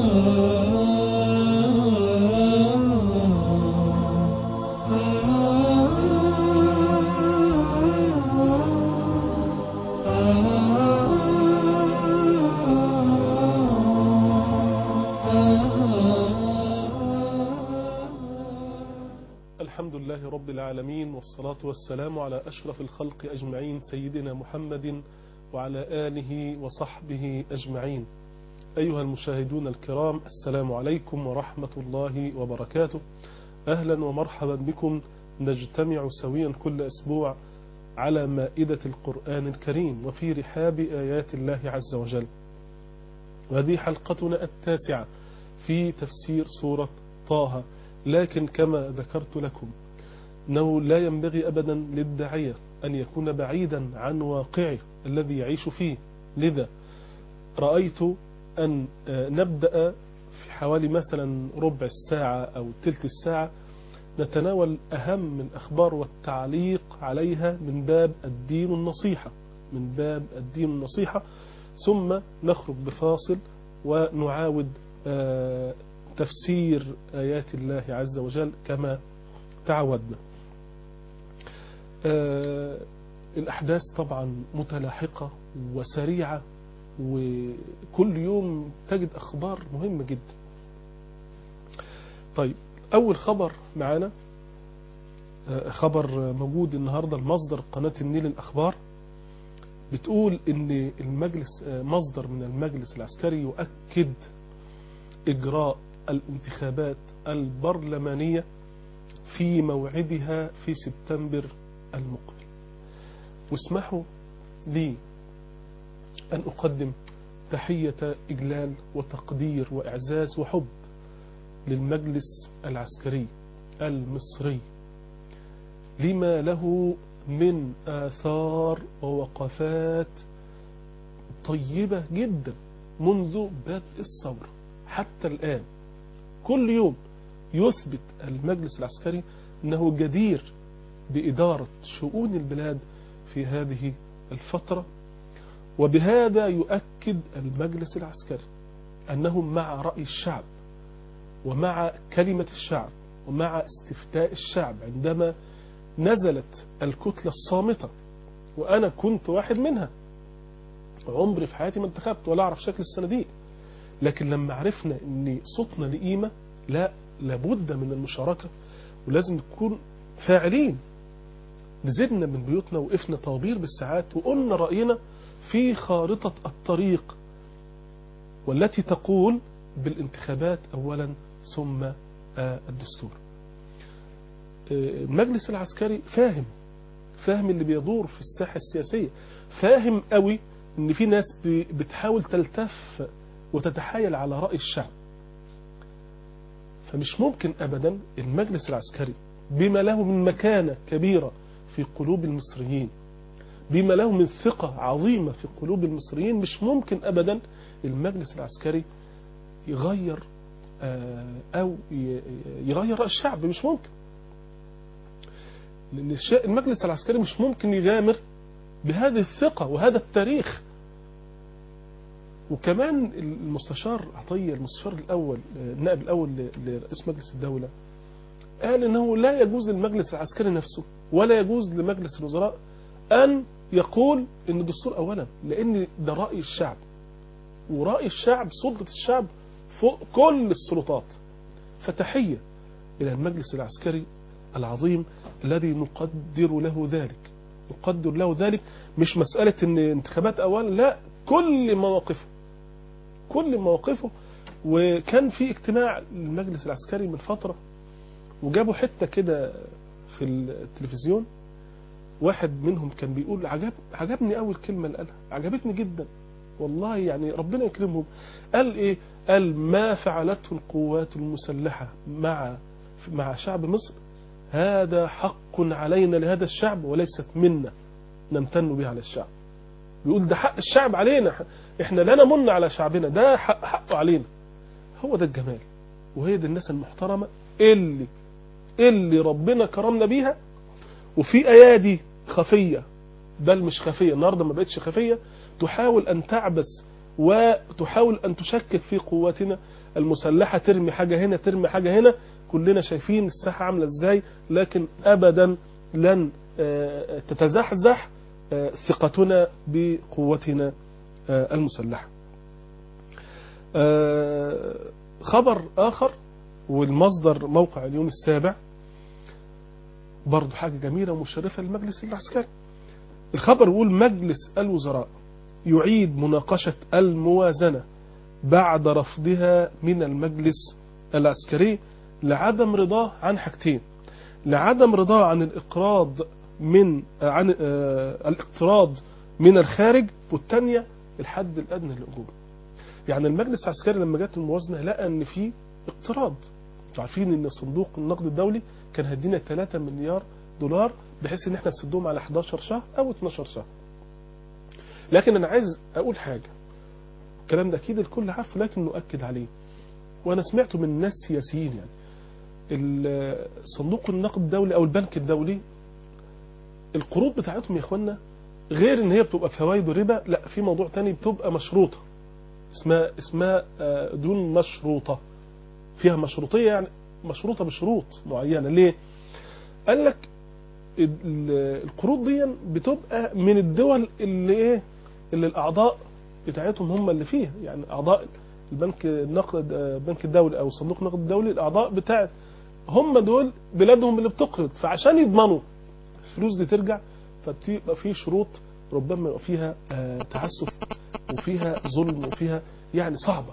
الحمد لله رب العالمين والصلاة والسلام على أشرف الخلق أجمعين سيدنا محمد وعلى آله وصحبه أجمعين أيها المشاهدون الكرام السلام عليكم ورحمة الله وبركاته أهلا ومرحبا بكم نجتمع سويا كل أسبوع على مائدة القرآن الكريم وفي رحاب آيات الله عز وجل وهذه حلقتنا التاسعة في تفسير سورة طه لكن كما ذكرت لكم أنه لا ينبغي أبدا للداعية أن يكون بعيدا عن واقعه الذي يعيش فيه لذا رأيت أن نبدأ في حوالي مثلا ربع الساعة أو تلت الساعة نتناول أهم الأخبار والتعليق عليها من باب الدين النصيحة من باب الدين النصيحة ثم نخرج بفاصل ونعاود تفسير آيات الله عز وجل كما تعودنا الأحداث طبعا متلاحقة وسريعة وكل يوم تجد أخبار مهمة جدا طيب أول خبر معنا خبر موجود النهاردة المصدر قناة النيل الأخبار بتقول ان المجلس مصدر من المجلس العسكري يؤكد إجراء الانتخابات البرلمانية في موعدها في سبتمبر المقبل واسمحوا لي أن أقدم تحية إجلال وتقدير وإعزاز وحب للمجلس العسكري المصري لما له من آثار ووقفات طيبة جدا منذ بدء الثورة حتى الآن كل يوم يثبت المجلس العسكري أنه جدير بإدارة شؤون البلاد في هذه الفترة وبهذا يؤكد المجلس العسكري أنه مع رأي الشعب ومع كلمة الشعب ومع استفتاء الشعب عندما نزلت الكتلة الصامتة وأنا كنت واحد منها عمري في حياتي ما انتخبت ولا أعرف شكل الصناديق لكن لما عرفنا ان صوتنا لقيمة لا لابد من المشاركة ولازم نكون فاعلين نزلنا من بيوتنا وقفنا طوابير بالساعات وقلنا رأينا في خارطة الطريق والتي تقول بالانتخابات أولا ثم الدستور المجلس العسكري فاهم فاهم اللي بيدور في الساحة السياسية فاهم قوي ان في ناس بتحاول تلتف وتتحايل على رأي الشعب فمش ممكن أبدا المجلس العسكري بما له من مكانة كبيرة في قلوب المصريين بما له من ثقة عظيمة في قلوب المصريين مش ممكن أبدا المجلس العسكري يغير أو يغير رأي الشعب مش ممكن لأن المجلس العسكري مش ممكن يغامر بهذه الثقة وهذا التاريخ وكمان المستشار عطية المستشار الأول النائب الأول لرئيس مجلس الدولة قال أنه لا يجوز للمجلس العسكري نفسه ولا يجوز لمجلس الوزراء أن يقول أن الدستور أولا لأن ده رأي الشعب ورأي الشعب سلطة الشعب فوق كل السلطات فتحية إلى المجلس العسكري العظيم الذي نقدر له ذلك نقدر له ذلك مش مسألة أن انتخابات أولا لا كل مواقفه كل مواقفه وكان في اجتماع للمجلس العسكري من فترة وجابوا حتة كده في التلفزيون واحد منهم كان بيقول عجب عجبني أول كلمة اللي قالها عجبتني جدا والله يعني ربنا يكرمهم قال إيه قال ما فعلته القوات المسلحة مع مع شعب مصر هذا حق علينا لهذا الشعب وليست منا نمتن به على الشعب بيقول ده حق الشعب علينا احنا لا نمن على شعبنا ده حق حقه علينا هو ده الجمال وهي دي الناس المحترمة اللي اللي ربنا كرمنا بيها وفي ايادي خفية بل مش خفية النهاردة ما بقتش خفية تحاول ان تعبس وتحاول أن تشكك في قواتنا المسلحة ترمي حاجة هنا ترمي حاجة هنا كلنا شايفين الساحة عاملة ازاي لكن أبدا لن آه، تتزحزح آه، ثقتنا بقوتنا آه، المسلحة آه، خبر آخر والمصدر موقع اليوم السابع برضو حاجة جميلة ومشرفة للمجلس العسكري الخبر يقول مجلس الوزراء يعيد مناقشة الموازنة بعد رفضها من المجلس العسكري لعدم رضاه عن حاجتين لعدم رضاه عن الإقراض من عن آه، الاقتراض من الخارج والثانية الحد الأدنى للأجور يعني المجلس العسكري لما جت الموازنة لقى ان في اقتراض انتوا عارفين ان صندوق النقد الدولي كان هيدينا 3 مليار دولار بحيث ان احنا نسدهم على 11 شهر او 12 شهر لكن انا عايز اقول حاجة الكلام ده اكيد الكل عارفه لكن نؤكد عليه وانا سمعته من ناس سياسيين يعني ال- صندوق النقد الدولي او البنك الدولي القروض بتاعتهم يا اخوانا غير ان هي بتبقى فوائد وربا لا في موضوع تاني بتبقى مشروطه اسمها اسمها آه، ديون مشروطه فيها مشروطيه يعني مشروطه بشروط معينه ليه؟ قال لك ال- ال- القروض دي بتبقى من الدول اللي ايه اللي الاعضاء بتاعتهم هم اللي فيها يعني اعضاء البنك النقد آه، البنك الدولي او صندوق النقد الدولي الاعضاء بتاعت هم دول بلادهم اللي بتقرض فعشان يضمنوا الفلوس دي ترجع فبتبقى في شروط ربما يبقى فيها آه، تعسف وفيها ظلم وفيها يعني صعبة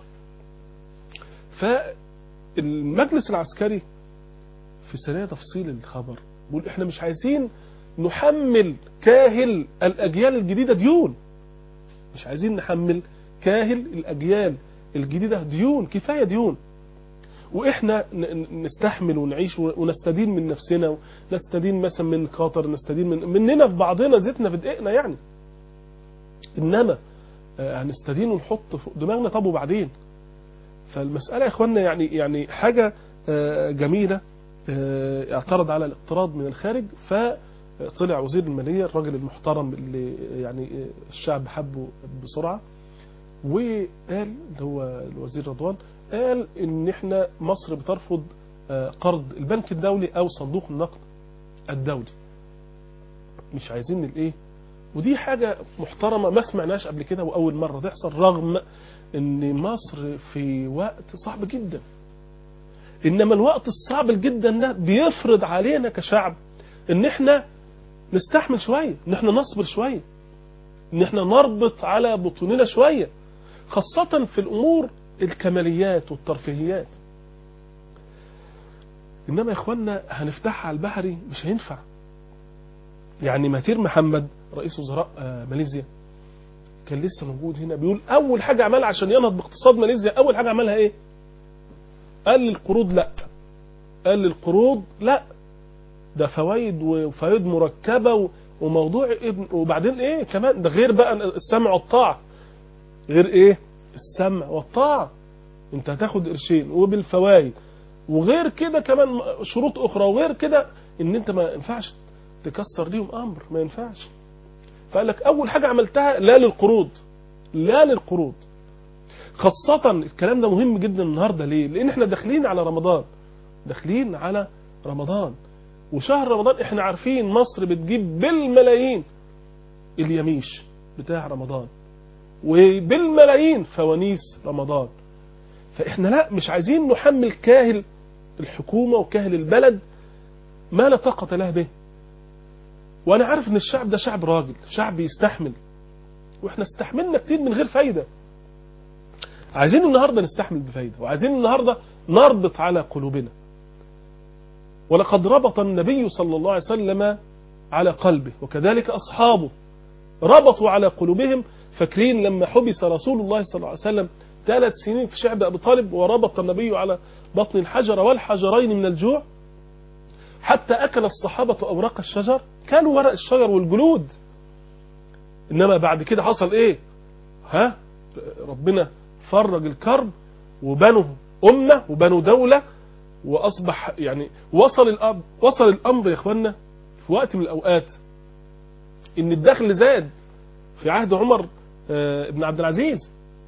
فالمجلس العسكري في سنة تفصيل الخبر بيقول احنا مش عايزين نحمل كاهل الأجيال الجديدة ديون مش عايزين نحمل كاهل الأجيال الجديدة ديون كفاية ديون واحنا ن- ن- نستحمل ونعيش ونستدين من نفسنا ونستدين مثلا من قطر نستدين من مننا في بعضنا زيتنا في دقيقنا يعني انما آه، هنستدين ونحط فوق دماغنا طب وبعدين فالمسألة يا اخوانا يعني يعني حاجة آه، جميلة آه، اعترض على الاقتراض من الخارج فطلع وزير المالية الراجل المحترم اللي يعني آه، الشعب حبه بسرعة وقال اللي هو الوزير رضوان قال ان احنا مصر بترفض آه، قرض البنك الدولي او صندوق النقد الدولي مش عايزين الايه ودي حاجة محترمة ما سمعناش قبل كده وأول مرة تحصل رغم إن مصر في وقت صعب جدا إنما الوقت الصعب جدا ده بيفرض علينا كشعب إن إحنا نستحمل شوية إن إحنا نصبر شوية إن إحنا نربط على بطوننا شوية خاصة في الأمور الكماليات والترفيهيات إنما يا إخوانا هنفتحها على البحري مش هينفع يعني ماتير محمد رئيس وزراء آه، ماليزيا كان لسه موجود هنا بيقول اول حاجه عملها عشان ينهض باقتصاد ماليزيا اول حاجه عملها ايه قال للقروض لا قال للقروض لا ده فوائد وفوائد مركبه و- وموضوع ابن وبعدين ايه كمان ده غير بقى السمع والطاعه غير ايه السمع والطاعه انت هتاخد قرشين وبالفوائد وغير كده كمان شروط اخرى وغير كده ان انت ما ينفعش تكسر ليهم امر ما ينفعش فقال لك اول حاجه عملتها لا للقروض لا للقروض خاصة الكلام ده مهم جدا النهارده ليه؟ لأن احنا داخلين على رمضان داخلين على رمضان وشهر رمضان احنا عارفين مصر بتجيب بالملايين اليميش بتاع رمضان وبالملايين فوانيس رمضان فاحنا لا مش عايزين نحمل كاهل الحكومة وكاهل البلد ما لا طاقة له به وانا عارف ان الشعب ده شعب راجل شعب يستحمل واحنا استحملنا كتير من غير فايدة عايزين النهاردة نستحمل بفايدة وعايزين النهاردة نربط على قلوبنا ولقد ربط النبي صلى الله عليه وسلم على قلبه وكذلك أصحابه ربطوا على قلوبهم فاكرين لما حبس رسول الله صلى الله عليه وسلم ثلاث سنين في شعب أبي طالب وربط النبي على بطن الحجر والحجرين من الجوع حتى أكل الصحابة أوراق الشجر كانوا ورق الشجر والجلود إنما بعد كده حصل إيه ها ربنا فرج الكرب وبنوا أمة وبنوا دولة وأصبح يعني وصل الأمر وصل الأمر يا إخوانا في وقت من الأوقات إن الدخل زاد في عهد عمر آه، بن عبد العزيز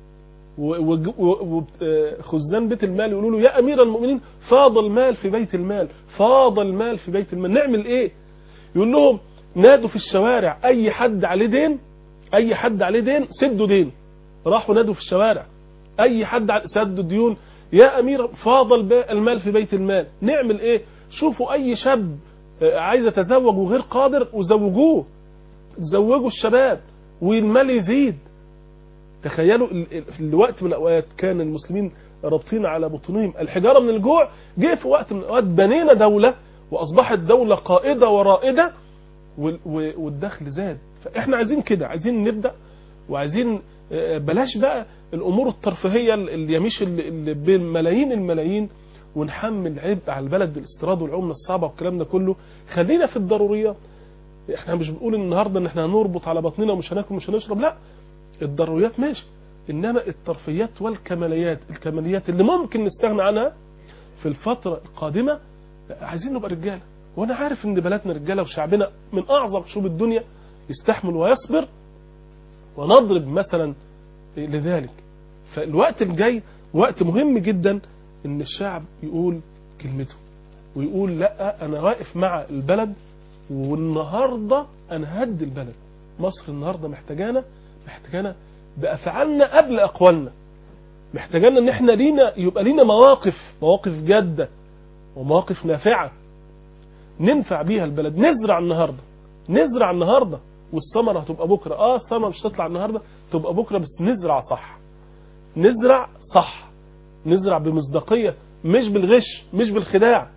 وخزان بيت المال يقولوا له يا امير المؤمنين فاض المال في بيت المال فاض المال في بيت المال نعمل ايه يقول لهم نادوا في الشوارع اي حد عليه دين اي حد عليه دين سدوا دين راحوا نادوا في الشوارع اي حد على- سدوا ديون يا امير فاض الب- المال في بيت المال نعمل ايه شوفوا اي شاب آه، عايز يتزوج وغير قادر وزوجوه زوجوا الشباب والمال يزيد تخيلوا ال- ال- في الوقت من الاوقات كان المسلمين رابطين على بطونهم الحجاره من الجوع جه في وقت من الاوقات بنينا دوله واصبحت دوله قائده ورائده وال- و- والدخل زاد فاحنا عايزين كده عايزين نبدا وعايزين آه، بلاش بقى الامور الترفيهيه اللي يميش اللي اللي بين ملايين الملايين ونحمل عبء على البلد الاستيراد والعمله الصعبه والكلام ده كله خلينا في الضروريات احنا مش بنقول النهارده ان احنا هنربط على بطننا ومش هناكل ومش هنشرب لا الضروريات ماشي انما الترفيات والكماليات الكماليات اللي ممكن نستغنى عنها في الفتره القادمه عايزين نبقى رجاله وانا عارف ان بلدنا رجاله وشعبنا من اعظم شعوب الدنيا يستحمل ويصبر ونضرب مثلا لذلك فالوقت الجاي وقت مهم جدا ان الشعب يقول كلمته ويقول لا انا واقف مع البلد والنهارده انا هدي البلد مصر النهارده محتاجانا محتاجانا بافعالنا قبل اقوالنا محتاجانا ان احنا لينا يبقى لينا مواقف مواقف جاده ومواقف نافعه ننفع بيها البلد نزرع النهارده نزرع النهارده والثمره هتبقى بكره اه الثمره مش هتطلع النهارده تبقى بكره بس نزرع صح نزرع صح نزرع بمصداقيه مش بالغش مش بالخداع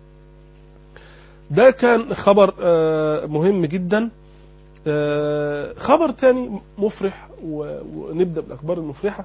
ده كان خبر آه، مهم جدا آه، خبر تاني مفرح و- ونبدأ بالأخبار المفرحة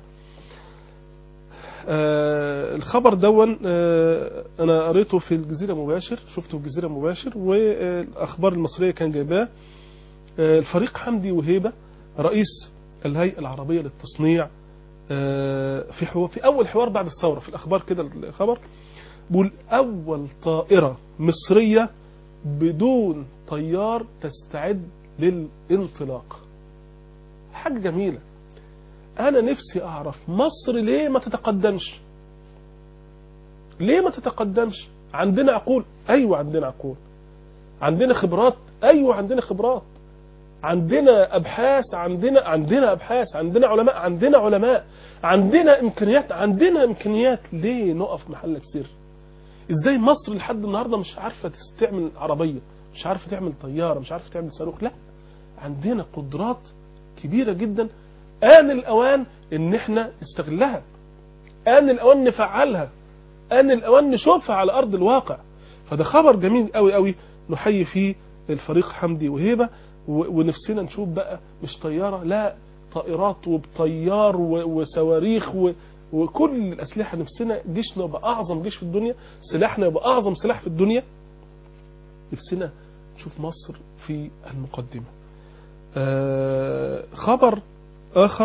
آه، الخبر دون آه، أنا قريته في الجزيرة مباشر شفته في الجزيرة مباشر والأخبار المصرية كان جايباه آه، الفريق حمدي وهيبة رئيس الهيئة العربية للتصنيع آه، في حوار في أول حوار بعد الثورة في الأخبار كده الخبر بيقول أول طائرة مصرية بدون طيار تستعد للانطلاق حاجة جميلة أنا نفسي أعرف مصر ليه ما تتقدمش ليه ما تتقدمش عندنا عقول أيوة عندنا عقول عندنا خبرات أيوة عندنا خبرات عندنا أبحاث عندنا عندنا أبحاث عندنا علماء عندنا علماء عندنا إمكانيات عندنا إمكانيات ليه نقف محلك سر ازاي مصر لحد النهارده مش عارفه تستعمل عربيه مش عارفه تعمل طياره مش عارفه تعمل صاروخ لا عندنا قدرات كبيره جدا آن الأوان إن إحنا نستغلها آن الأوان نفعلها آن الأوان نشوفها على أرض الواقع فده خبر جميل قوي قوي نحيي فيه الفريق حمدي وهيبة و- ونفسنا نشوف بقى مش طيارة لا طائرات وبطيار و- وصواريخ و- وكل الأسلحة نفسنا جيشنا يبقى أعظم جيش في الدنيا سلاحنا يبقى أعظم سلاح في الدنيا نفسنا نشوف مصر في المقدمة آه، خبر آخر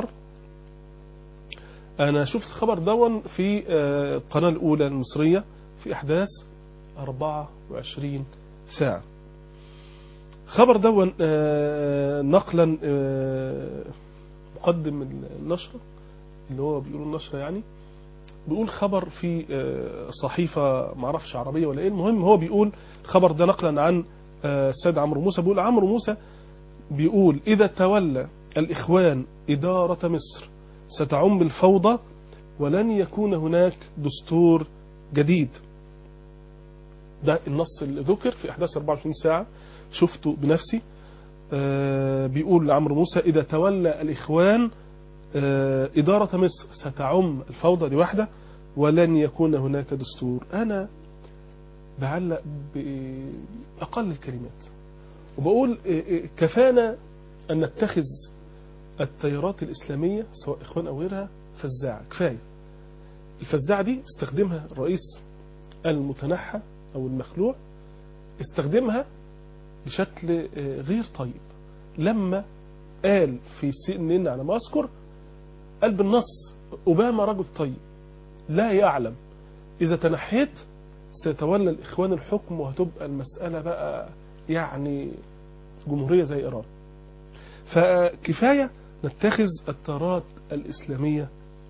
أنا شفت الخبر دون في آه، القناة الأولى المصرية في أحداث 24 ساعة خبر دون آه، نقلا آه، مقدم النشرة اللي هو بيقول النشرة يعني بيقول خبر في آه، صحيفة معرفش عربية ولا ايه المهم هو بيقول الخبر ده نقلا عن آه، السيد عمرو موسى بيقول عمرو موسى بيقول إذا تولى الإخوان إدارة مصر ستعم الفوضى ولن يكون هناك دستور جديد ده النص اللي ذكر في أحداث 24 ساعة شفته بنفسي آه، بيقول لعمرو موسى إذا تولى الإخوان آه، إدارة مصر ستعم الفوضى دي واحدة ولن يكون هناك دستور أنا بعلق بأقل الكلمات وبقول إيه إيه كفانا أن نتخذ التيارات الإسلامية سواء إخوان أو غيرها فزاعة كفاية الفزاعة دي استخدمها الرئيس المتنحى أو المخلوع استخدمها بشكل آه، غير طيب لما قال في سي ان ان على ما أذكر قال بالنص أوباما رجل طيب لا يعلم إذا تنحيت سيتولى الإخوان الحكم وهتبقى المسألة بقى يعني جمهورية زي إيران فكفاية نتخذ التيارات الإسلامية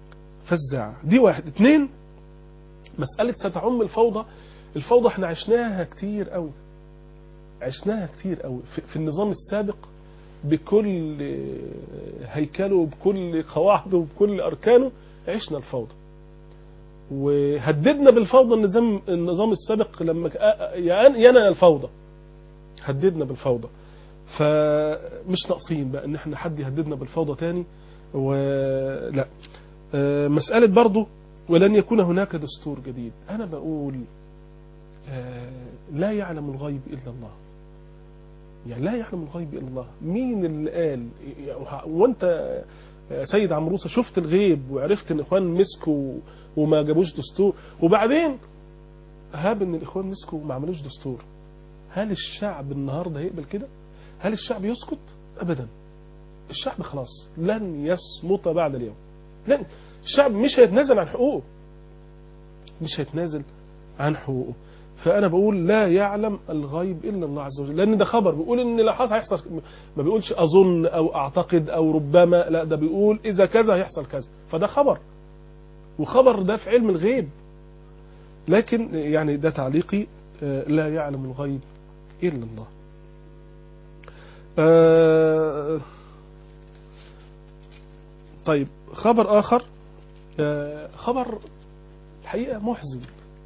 فزاعة دي واحد اتنين مسألة ستعم الفوضى الفوضى احنا عشناها كتير قوي عشناها كتير قوي في, في النظام السابق بكل هيكله بكل قواعده بكل أركانه عشنا الفوضى وهددنا بالفوضى النظام النظام السابق لما ينال الفوضى هددنا بالفوضى فمش ناقصين بقى ان احنا حد يهددنا بالفوضى تاني ولا مسألة برضو ولن يكون هناك دستور جديد انا بقول لا يعلم الغيب الا الله يعني لا يعلم الغيب الا الله مين اللي قال وانت سيد عمروسة شفت الغيب وعرفت ان الاخوان مسكوا وما جابوش دستور وبعدين هاب ان الاخوان مسكوا وما عملوش دستور هل الشعب النهارده هيقبل كده هل الشعب يسكت ابدا الشعب خلاص لن يصمت بعد اليوم لن الشعب مش هيتنازل عن حقوقه مش هيتنازل عن حقوقه فانا بقول لا يعلم الغيب الا الله عز وجل لان ده خبر بيقول ان لا حصل هيحصل ما بيقولش اظن او اعتقد او ربما لا ده بيقول اذا كذا هيحصل كذا فده خبر وخبر ده في علم الغيب لكن يعني ده تعليقي لا يعلم الغيب الا الله طيب خبر اخر خبر الحقيقه محزن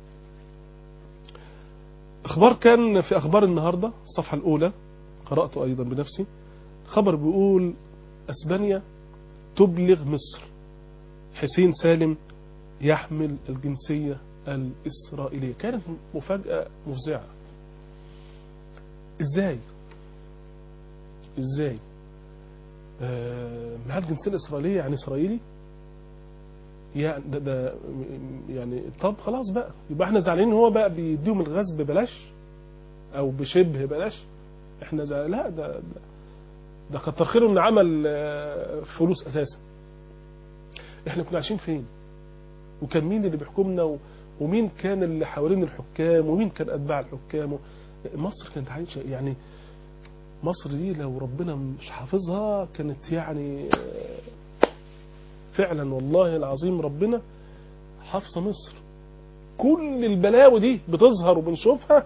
اخبار كان في اخبار النهارده الصفحه الاولى قراته ايضا بنفسي خبر بيقول اسبانيا تبلغ مصر حسين سالم يحمل الجنسيه الاسرائيليه كانت مفاجاه مفزعه ازاي ازاي آه معاه الجنسيه الاسرائيليه يعني اسرائيلي يعني ده, ده يعني طب خلاص بقى يبقى احنا زعلانين ان هو بقى بيديهم الغاز ببلاش او بشبه بلاش احنا زعل لا ده ده, ده كتر خيره ان عمل فلوس اساسا احنا كنا عايشين فين وكان مين اللي بيحكمنا و... ومين كان اللي حوالين الحكام ومين كان اتباع الحكام و... مصر كانت عايشه يعني مصر دي لو ربنا مش حافظها كانت يعني فعلا والله العظيم ربنا حافظه مصر كل البلاوي دي بتظهر وبنشوفها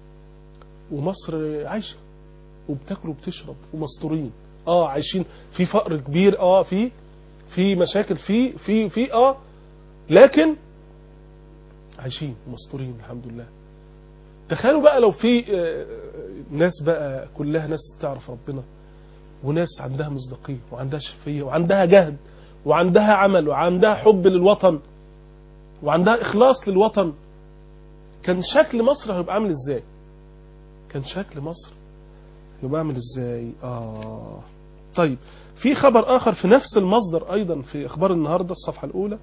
ومصر عايشه وبتاكل وبتشرب ومستورين اه عايشين في فقر كبير اه في في مشاكل في في في اه لكن عايشين ومستورين الحمد لله تخيلوا بقى لو في ناس بقى كلها ناس تعرف ربنا وناس عندها مصداقية وعندها شفية وعندها جهد وعندها عمل وعندها حب للوطن وعندها إخلاص للوطن كان شكل مصر هيبقى عامل ازاي كان شكل مصر هيبقى عامل ازاي آه طيب في خبر آخر في نفس المصدر أيضا في أخبار النهاردة الصفحة الأولى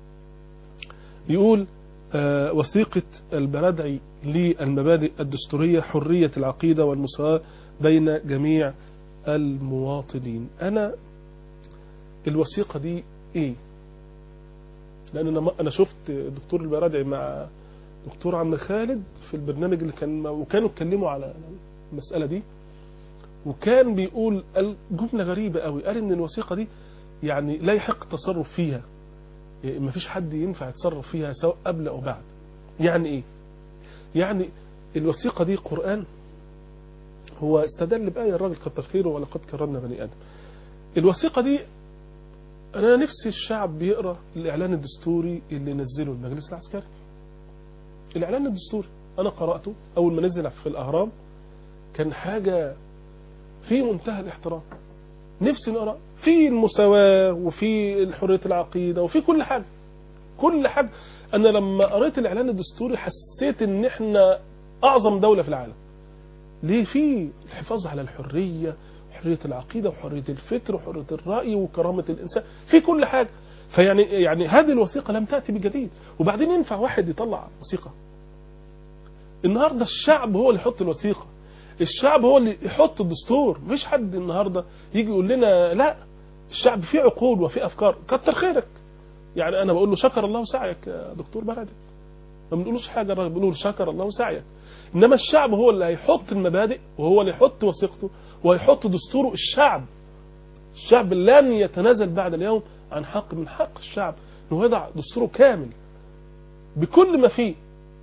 يقول آه وثيقة البردعي للمبادئ الدستورية حرية العقيدة والمساواة بين جميع المواطنين أنا الوثيقة دي إيه لأن أنا, أنا شفت دكتور البردعي مع دكتور عم خالد في البرنامج اللي كان وكانوا اتكلموا على المسألة دي وكان بيقول جملة غريبة قوي قال إن الوثيقة دي يعني لا يحق التصرف فيها ما فيش حد ينفع يتصرف فيها سواء قبل أو بعد يعني إيه يعني الوثيقة دي قرآن هو استدل بآية الراجل كتر خيره ولقد كرمنا بني آدم الوثيقة دي أنا نفسي الشعب بيقرأ الإعلان الدستوري اللي نزله المجلس العسكري الإعلان الدستوري أنا قرأته أول ما نزل في الأهرام كان حاجة في منتهى الاحترام نفسي نقرأ في المساواة وفي حرية العقيدة وفي كل حاجة كل حاجة أنا لما قريت الإعلان الدستوري حسيت إن إحنا أعظم دولة في العالم ليه في الحفاظ على الحرية حرية العقيدة وحرية الفكر وحرية الرأي وكرامة الإنسان في كل حاجة فيعني يعني هذه الوثيقة لم تأتي بجديد وبعدين ينفع واحد يطلع وثيقة النهاردة الشعب هو اللي يحط الوثيقة الشعب هو اللي يحط الدستور مش حد النهاردة يجي يقول لنا لا الشعب فيه عقول وفيه أفكار كتر خيرك يعني أنا بقول له شكر الله سعيك يا دكتور بلدي ما بنقولوش حاجة بنقول شكر الله سعيك إنما الشعب هو اللي هيحط المبادئ وهو اللي يحط وثيقته ويحط دستوره الشعب الشعب لن يتنازل بعد اليوم عن حق من حق الشعب انه يضع دستوره كامل بكل ما فيه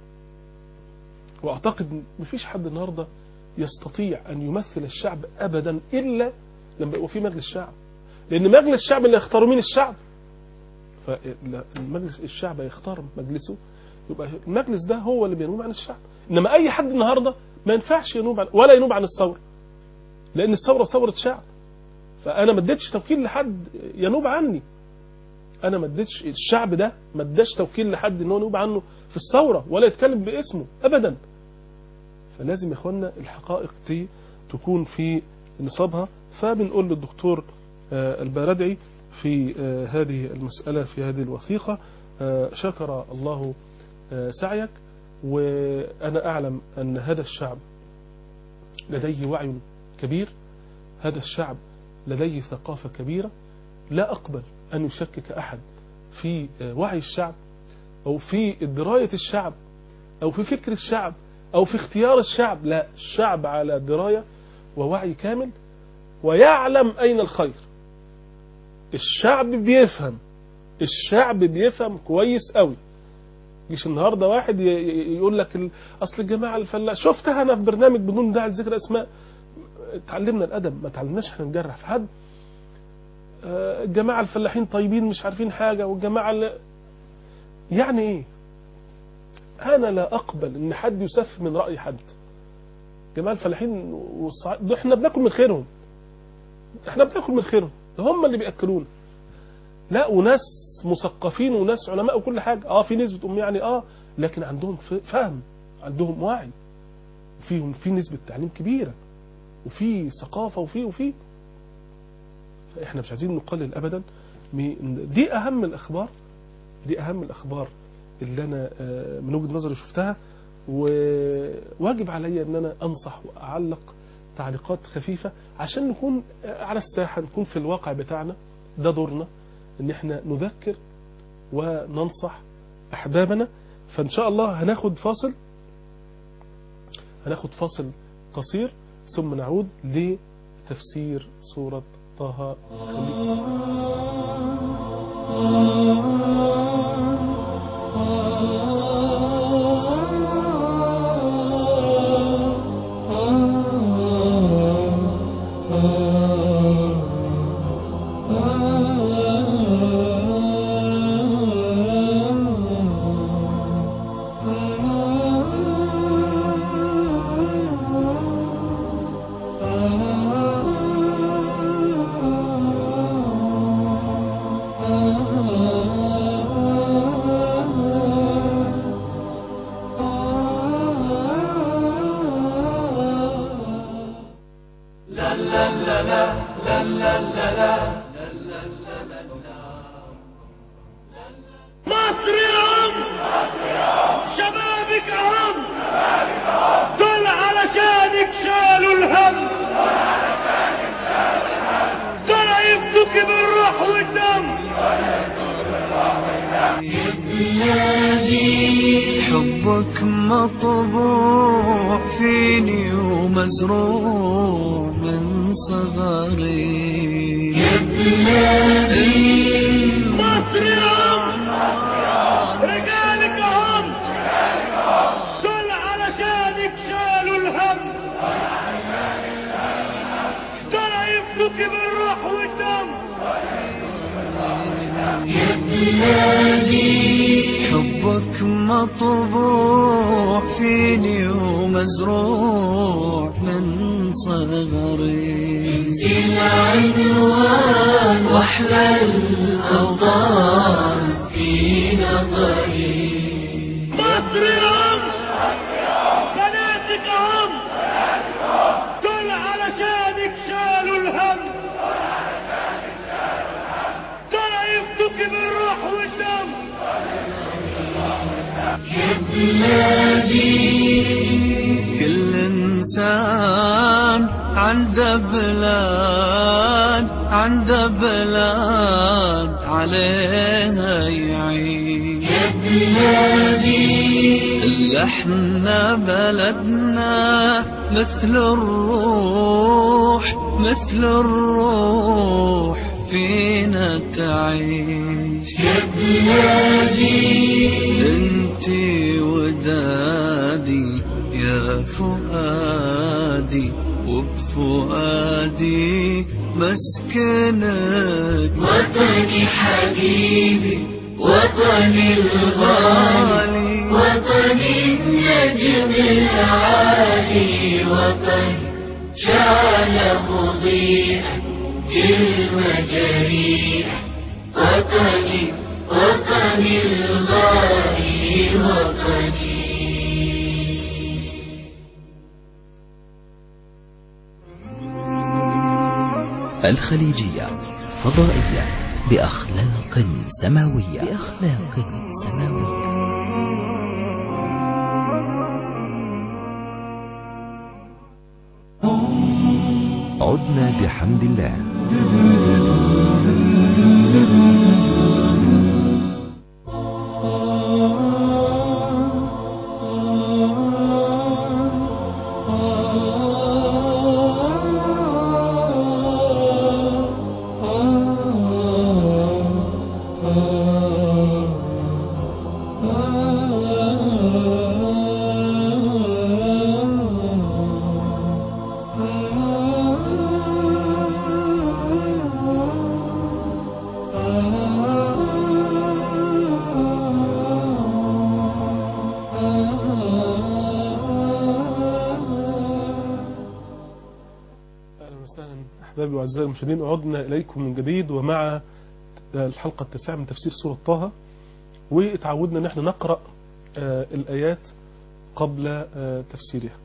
واعتقد مفيش حد النهارده يستطيع ان يمثل الشعب ابدا الا لما يبقى في مجلس شعب لان مجلس الشعب اللي يختاروا مين الشعب فالمجلس الشعب يختار مجلسه يبقى المجلس ده هو اللي بينوب عن الشعب انما اي حد النهارده ما ينفعش ينوب عن ولا ينوب عن الثوره لان الثوره ثوره شعب فانا ما اديتش توكيل لحد ينوب عني انا ما اديتش الشعب ده ما اداش توكيل لحد ان هو ينوب عنه في الثوره ولا يتكلم باسمه ابدا فلازم يا اخوانا الحقائق دي تكون في نصابها فبنقول للدكتور آه، الباردعي في آه، هذه المسألة في هذه الوثيقة آه، شكر الله آه، سعيك وأنا أعلم أن هذا الشعب لديه وعي كبير هذا الشعب لديه ثقافة كبيرة لا أقبل أن يشكك أحد في آه، وعي الشعب أو في دراية الشعب أو في فكر الشعب أو في اختيار الشعب لا الشعب على دراية ووعي كامل ويعلم أين الخير الشعب بيفهم الشعب بيفهم كويس قوي يجيش النهارده واحد ي- ي- يقول لك ال- اصل الجماعه الفلاح شفتها انا في برنامج بدون داعي لذكر اسماء اتعلمنا الادب ما اتعلمناش احنا نجرح في حد آه، الجماعه الفلاحين طيبين مش عارفين حاجه والجماعه اللي يعني ايه انا لا اقبل ان حد يسف من راي حد جماعه الفلاحين والصع... دول احنا بناكل من خيرهم احنا بناكل من خيرهم هم اللي بياكلونا لا وناس مثقفين وناس علماء وكل حاجه اه في نسبه ام يعني اه لكن عندهم ف- فهم عندهم وعي فيهم في نسبه تعليم كبيره وفي ثقافه وفي وفي فاحنا مش عايزين نقلل ابدا من- دي اهم الاخبار دي اهم الاخبار اللي انا آه، من وجهه نظري شفتها وواجب عليا ان انا انصح واعلق تعليقات خفيفه عشان نكون آه، على الساحه نكون في الواقع بتاعنا ده دورنا ان احنا نذكر وننصح احبابنا فان شاء الله هناخد فاصل هناخد فاصل قصير ثم نعود لتفسير سورة طه خليكم مصر يا أم شبابك أهم دول علشانك شالوا الهم دول يفدوك بالروح والدم حبك مطبوع فيني ومزروع من صغري يا بلادي مصر يا أم رجالك أهم دول علشانك شالوا الهم دول يفدوك بالروح والدم حبك مطبوع فيني ومزروع من صغري العنوان واحلى الاوطان في نظري مصر يا أم بناتك أهم دول علشانك شالوا الهم دول يفدوك بالروح والدم كل انسان عنده بلاد عنده بلاد عليها يعيش يا بلادي اللي احنا بلدنا مثل الروح مثل الروح فينا تعيش يا بلادي انتي ودادي يا فؤادي وبفؤادي مسكنك وطني حبيبي وطني الغالي وطني النجم العالي وطني شعل مضيئا المجاريح وطني وطني الغالي وطني الخليجية فضائية بأخلاق سماوية بأخلاق سماوية عدنا بحمد الله أهلا وسهلا أحبابي وأعزائي المشاهدين عدنا إليكم من جديد ومع الحلقة التاسعة من تفسير سورة طه واتعودنا أن احنا نقرأ آه، الآيات قبل آه، تفسيرها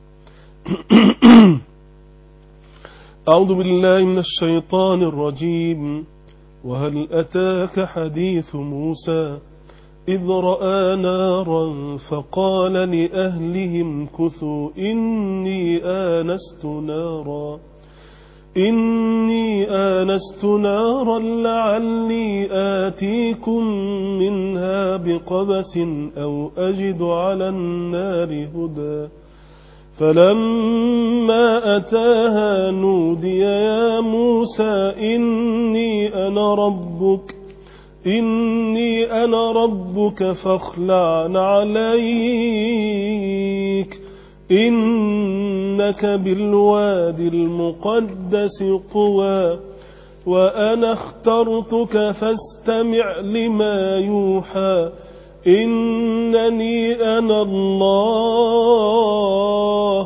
أعوذ بالله من الشيطان الرجيم وهل أتاك حديث موسى إذ رأى نارا فقال لأهلهم كثوا إني آنست نارا إني آنست نارا لعلي آتيكم منها بقبس أو أجد على النار هدى فلما أتاها نودي يا موسى إني أنا ربك إني أنا ربك فاخلع عليك إنك بالوادي المقدس طوى وأنا اخترتك فاستمع لما يوحى إنني أنا الله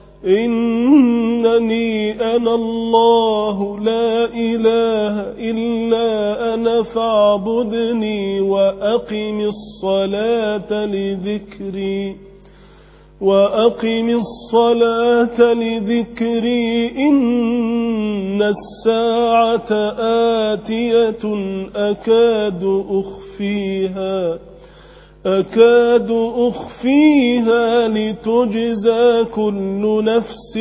إنني أنا الله لا إله إلا أنا فاعبدني وأقم الصلاة لذكري وأقم الصلاة لذكري إن الساعة آتية أكاد أخفيها أكاد أخفيها لتجزى كل نفس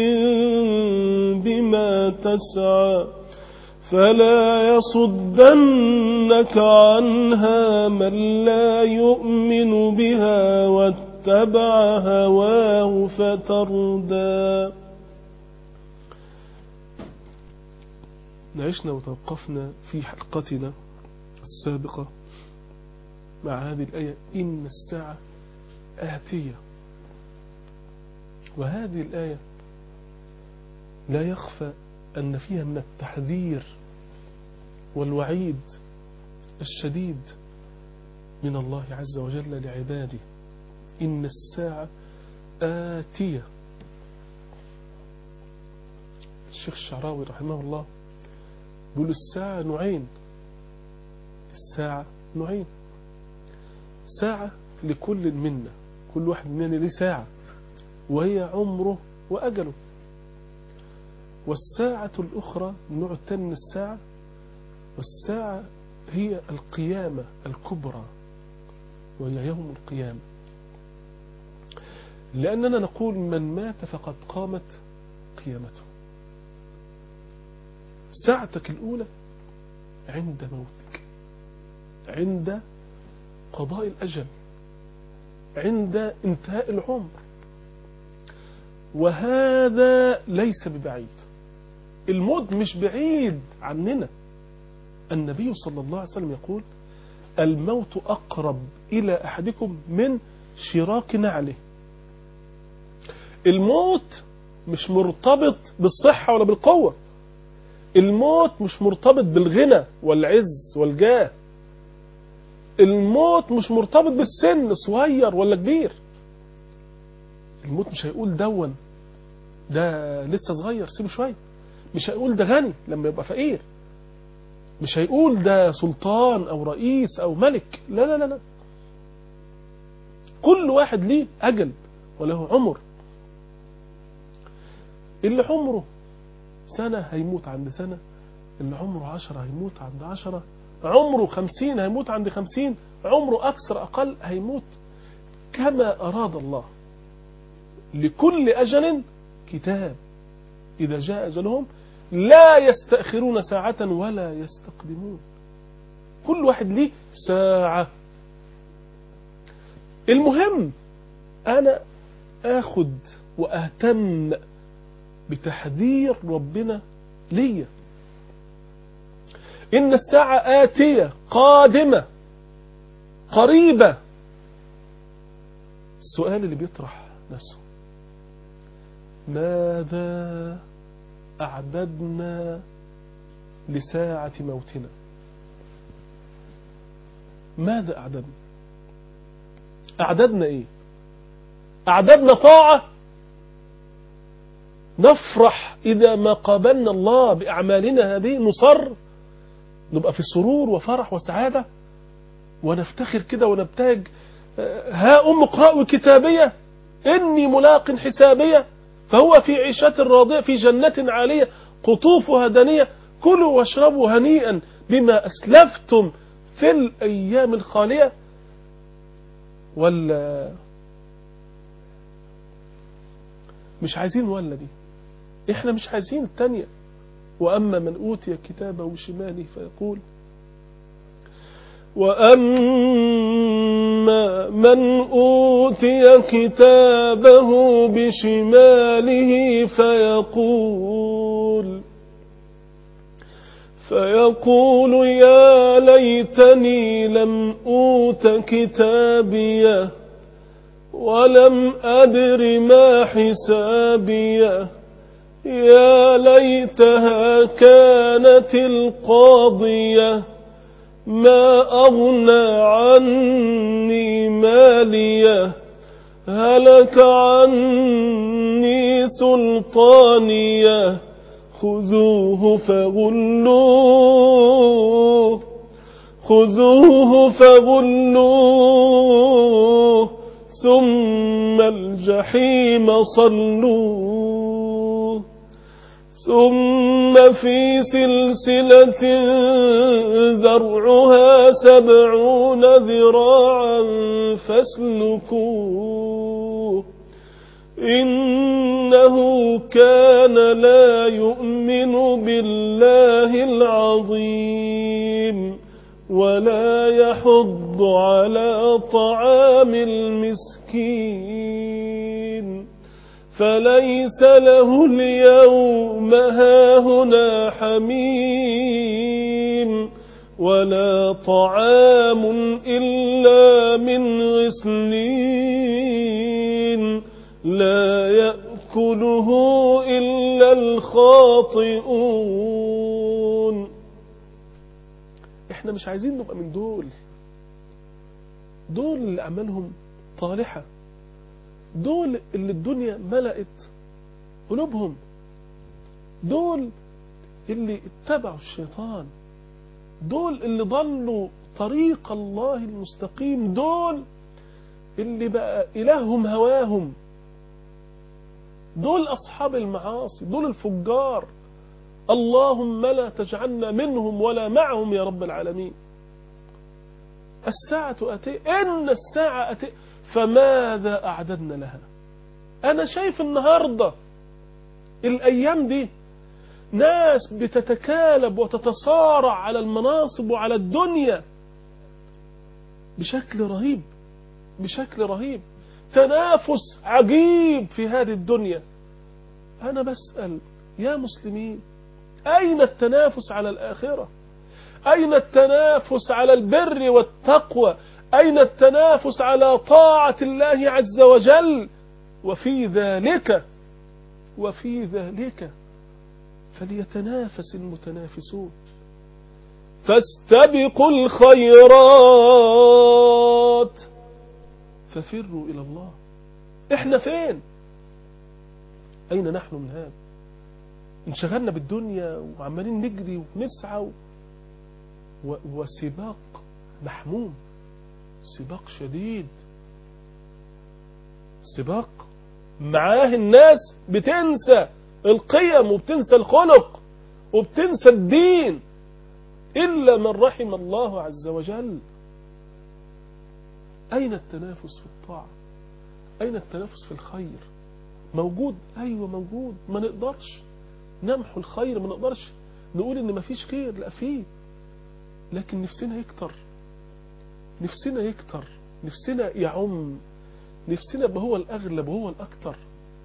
بما تسعى فلا يصدنك عنها من لا يؤمن بها واتبع هواه فتردى نعشنا وتوقفنا في حلقتنا السابقة مع هذه الآية إن الساعة آتية وهذه الآية لا يخفى أن فيها من التحذير والوعيد الشديد من الله عز وجل لعباده إن الساعة آتية الشيخ الشعراوي رحمه الله بيقول الساعة نوعين الساعة نوعين ساعة لكل منا كل واحد مننا ليه ساعة وهي عمره وأجله والساعة الأخرى النوع الثاني من الساعة والساعة هي القيامة الكبرى وهي يوم القيامة لأننا نقول من مات فقد قامت قيامته ساعتك الأولى عند موتك عند قضاء الأجل عند انتهاء العمر وهذا ليس ببعيد الموت مش بعيد عننا النبي صلى الله عليه وسلم يقول الموت أقرب إلى أحدكم من شراك نعله الموت مش مرتبط بالصحة ولا بالقوة الموت مش مرتبط بالغنى والعز والجاه الموت مش مرتبط بالسن صغير ولا كبير الموت مش هيقول دون ده لسه صغير سيبه شوية مش هيقول ده غني لما يبقى فقير مش هيقول ده سلطان او رئيس او ملك لا لا لا لا كل واحد ليه اجل وله عمر اللي عمره سنة هيموت عند سنة اللي عمره عشرة هيموت عند عشرة عمره خمسين هيموت عند خمسين عمره أكثر أقل هيموت كما أراد الله لكل أجل كتاب إذا جاء أجلهم لا يستأخرون ساعة ولا يستقدمون كل واحد ليه ساعة المهم أنا أخد وأهتم بتحذير ربنا ليا إن الساعة آتية قادمة قريبة السؤال اللي بيطرح نفسه ماذا أعددنا لساعة موتنا ماذا أعددنا أعددنا إيه أعددنا طاعة نفرح إذا ما قابلنا الله بأعمالنا هذه نصر نبقى في سرور وفرح وسعادة ونفتخر كده ونبتهج ها أم اقرأوا كتابية إني ملاق حسابية فهو في عيشة راضية في جنة عالية قطوفها دانية كلوا واشربوا هنيئا بما أسلفتم في الأيام الخالية ولا مش عايزين ولا دي احنا مش عايزين التانية وأما من أوتي كتابه بشماله فيقول وأما من أوتي كتابه بشماله فيقول فيقول يا ليتني لم أوت كتابيه ولم أدر ما حسابيه يا ليتها كانت القاضية ما أغنى عني مالية هلك عني سلطانية خذوه فغلوه خذوه فغلوه ثم الجحيم صلوه ثم في سلسلة ذرعها سبعون ذراعا فاسلكوه إنه كان لا يؤمن بالله العظيم ولا يحض على طعام المسكين فليس له اليوم هاهنا حميم ولا طعام إلا من غسلين لا يأكله إلا الخاطئون احنا مش عايزين نبقى من دول دول اللي أعمالهم طالحة دول اللي الدنيا ملأت قلوبهم دول اللي اتبعوا الشيطان دول اللي ضلوا طريق الله المستقيم دول اللي بقى إلههم هواهم دول أصحاب المعاصي دول الفجار اللهم لا تجعلنا منهم ولا معهم يا رب العالمين الساعة أتي إن الساعة أتي فماذا أعددنا لها أنا شايف النهاردة الأيام دي ناس بتتكالب وتتصارع على المناصب وعلى الدنيا بشكل رهيب بشكل رهيب تنافس عجيب في هذه الدنيا أنا بسأل يا مسلمين أين التنافس على الآخرة أين التنافس على البر والتقوى أين التنافس على طاعة الله عز وجل وفي ذلك وفي ذلك فليتنافس المتنافسون فاستبقوا الخيرات ففروا إلى الله احنا فين أين نحن من هذا انشغلنا بالدنيا وعمالين نجري ونسعى و... و... وسباق محموم سباق شديد سباق معاه الناس بتنسى القيم وبتنسى الخلق وبتنسى الدين إلا من رحم الله عز وجل أين التنافس في الطاعة أين التنافس في الخير موجود أيوة موجود ما نقدرش نمحو الخير ما نقدرش نقول إن ما فيش خير لا فيه لكن نفسنا يكتر نفسنا يكتر نفسنا يعم نفسنا يبقى هو الأغلب وهو الأكثر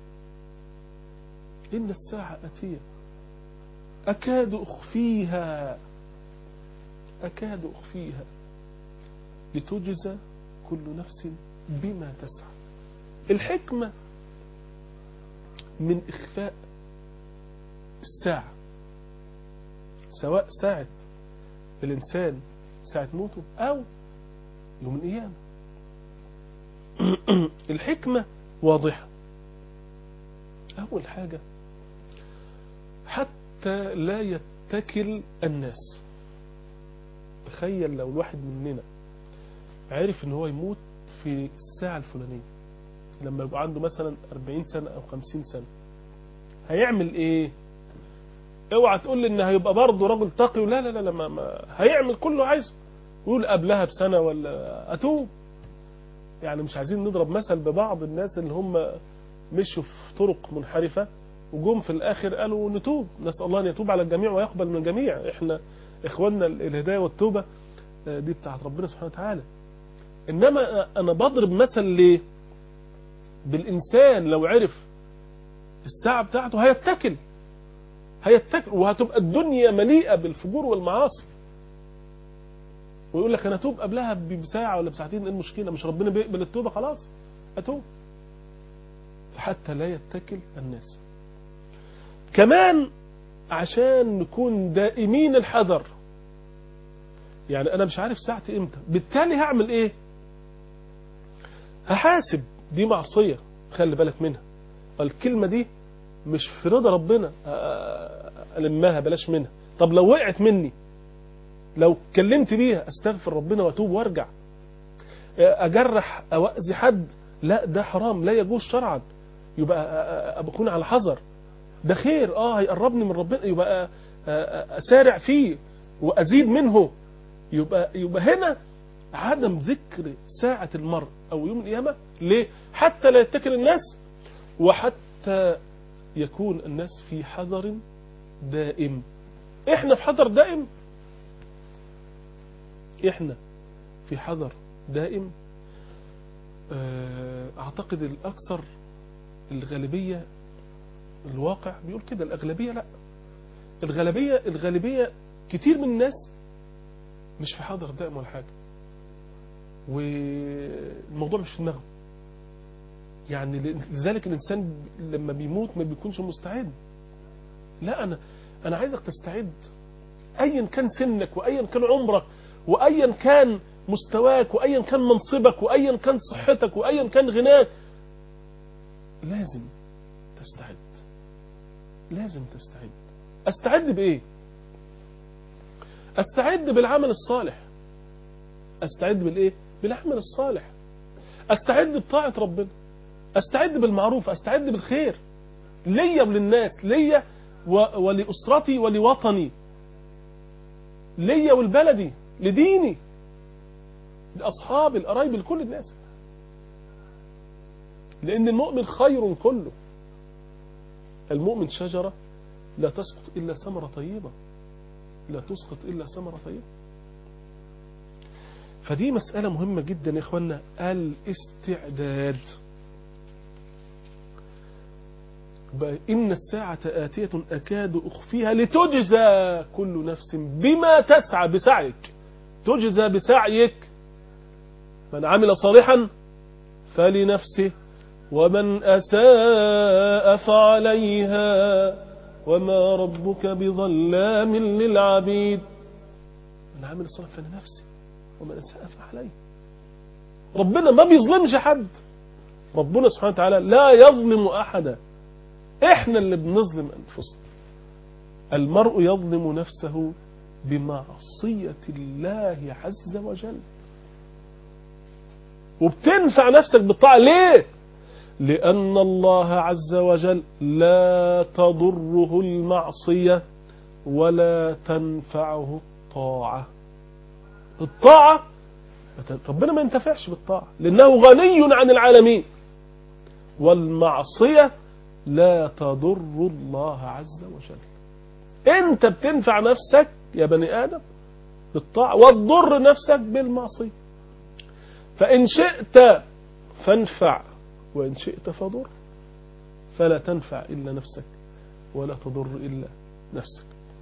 إن الساعة أتية أكاد أخفيها أكاد أخفيها لتجزى كل نفس بما تسعى الحكمة من إخفاء الساعة سواء ساعة الإنسان ساعة موته أو يوم القيامة الحكمة واضحة أول حاجة حتى لا يتكل الناس تخيل لو الواحد مننا عرف ان هو يموت في الساعة الفلانية لما يبقى عنده مثلا 40 سنة او 50 سنة هيعمل ايه اوعى تقول لي ان هيبقى برضه راجل تقي لا لا لا, لا ما ما هيعمل كله عايزه يقول قبلها بسنة ولا اتوب يعني مش عايزين نضرب مثل ببعض الناس اللي هم مشوا في طرق منحرفة وجم في الاخر قالوا نتوب نسأل الله ان يتوب على الجميع ويقبل من الجميع احنا اخواننا الهداية والتوبة دي بتاعت ربنا سبحانه وتعالى انما انا بضرب مثل ليه بالانسان لو عرف الساعة بتاعته هيتكل هيتكل وهتبقى الدنيا مليئة بالفجور والمعاصي ويقول لك انا اتوب قبلها بساعة ولا بساعتين ايه المشكلة مش ربنا بيقبل التوبة خلاص اتوب حتى لا يتكل الناس كمان عشان نكون دائمين الحذر يعني انا مش عارف ساعتي امتى بالتالي هعمل ايه هحاسب دي معصية خلي بالك منها الكلمة دي مش في رضا ربنا ألمها بلاش منها طب لو وقعت مني لو اتكلمت بيها استغفر ربنا واتوب وارجع اجرح او اذي حد لا ده حرام لا يجوز شرعا يبقى بكون على حذر ده خير اه هيقربني من ربنا يبقى اسارع فيه وازيد منه يبقى يبقى هنا عدم ذكر ساعة المرء أو يوم القيامة ليه؟ حتى لا يتكل الناس وحتى يكون الناس في حذر دائم احنا في حذر دائم احنا في حذر دائم اعتقد الاكثر الغالبية الواقع بيقول كده الاغلبية لا الغالبية الغالبية كتير من الناس مش في حاضر دائم ولا حاجة والموضوع مش في دماغه يعني لذلك الإنسان لما بيموت ما بيكونش مستعد لا أنا أنا عايزك تستعد أيا كان سنك وأيا كان عمرك وأيا كان مستواك وأيا كان منصبك وأيا كان صحتك وأيا كان غناك لازم تستعد لازم تستعد استعد بإيه استعد بالعمل الصالح استعد بالايه بالعمل الصالح استعد بطاعة ربنا استعد بالمعروف استعد بالخير ليا وللناس ليا ولأسرتي ولوطني ليا ولبلدي لديني لأصحابي القرايب لكل الناس لأن المؤمن خير كله المؤمن شجرة لا تسقط إلا ثمرة طيبة لا تسقط إلا ثمرة طيبة فدي مسألة مهمة جدا يا إخوانا الاستعداد بقى إن الساعة آتية أكاد أخفيها لتجزى كل نفس بما تسعى بسعيك تجزى بسعيك من عمل صالحا فلنفسه ومن أساء فعليها وما ربك بظلام للعبيد من عمل صالحا فلنفسه ومن أساء فعليه ربنا ما بيظلمش حد ربنا سبحانه وتعالى لا يظلم أحدا احنا اللي بنظلم أنفسنا المرء يظلم نفسه بمعصية الله عز وجل وبتنفع نفسك بالطاعة ليه لأن الله عز وجل لا تضره المعصية ولا تنفعه الطاعة الطاعة ربنا ما ينتفعش بالطاعة لأنه غني عن العالمين والمعصية لا تضر الله عز وجل انت بتنفع نفسك يا بني آدم بالطاعة وتضر نفسك بالمعصية فإن شئت فانفع وإن شئت فضر فلا تنفع إلا نفسك ولا تضر إلا نفسك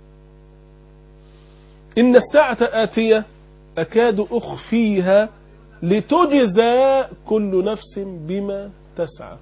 إن الساعة آتية أكاد أخفيها لتجزى كل نفس بما تسعى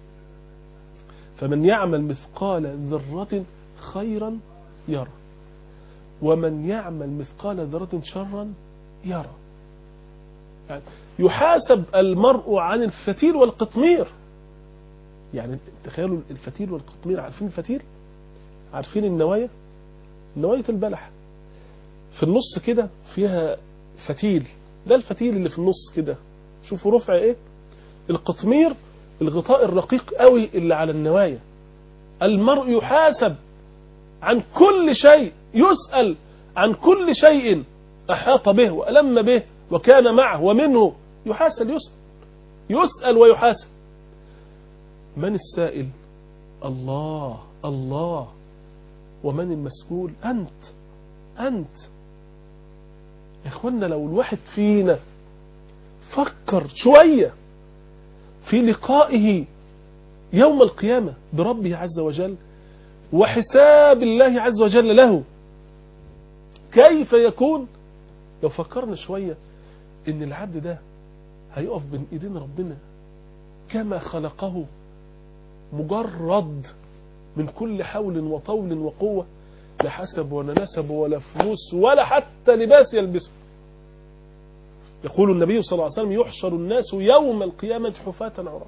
فمن يعمل مثقال ذرة خيرا يرى ومن يعمل مثقال ذرة شرا يرى يعني يحاسب المرء عن الفتيل والقطمير يعني تخيلوا الفتيل والقطمير عارفين الفتيل عارفين النوايا نواية البلح في النص كده فيها فتيل ده الفتيل اللي في النص كده شوفوا رفع ايه القطمير الغطاء الرقيق قوي اللي على النوايا المرء يحاسب عن كل شيء يسأل عن كل شيء أحاط به وألم به وكان معه ومنه يحاسب يسأل يسأل ويحاسب من السائل الله الله ومن المسؤول أنت أنت يا إخوانا لو الواحد فينا فكر شوية في لقائه يوم القيامة بربه عز وجل وحساب الله عز وجل له كيف يكون لو فكرنا شوية ان العبد ده هيقف بين ايدين ربنا كما خلقه مجرد من كل حول وطول وقوة لا حسب ولا نسب ولا فلوس ولا حتى لباس يلبسه يقول النبي صلى الله عليه وسلم يحشر الناس يوم القيامة حفاة عراة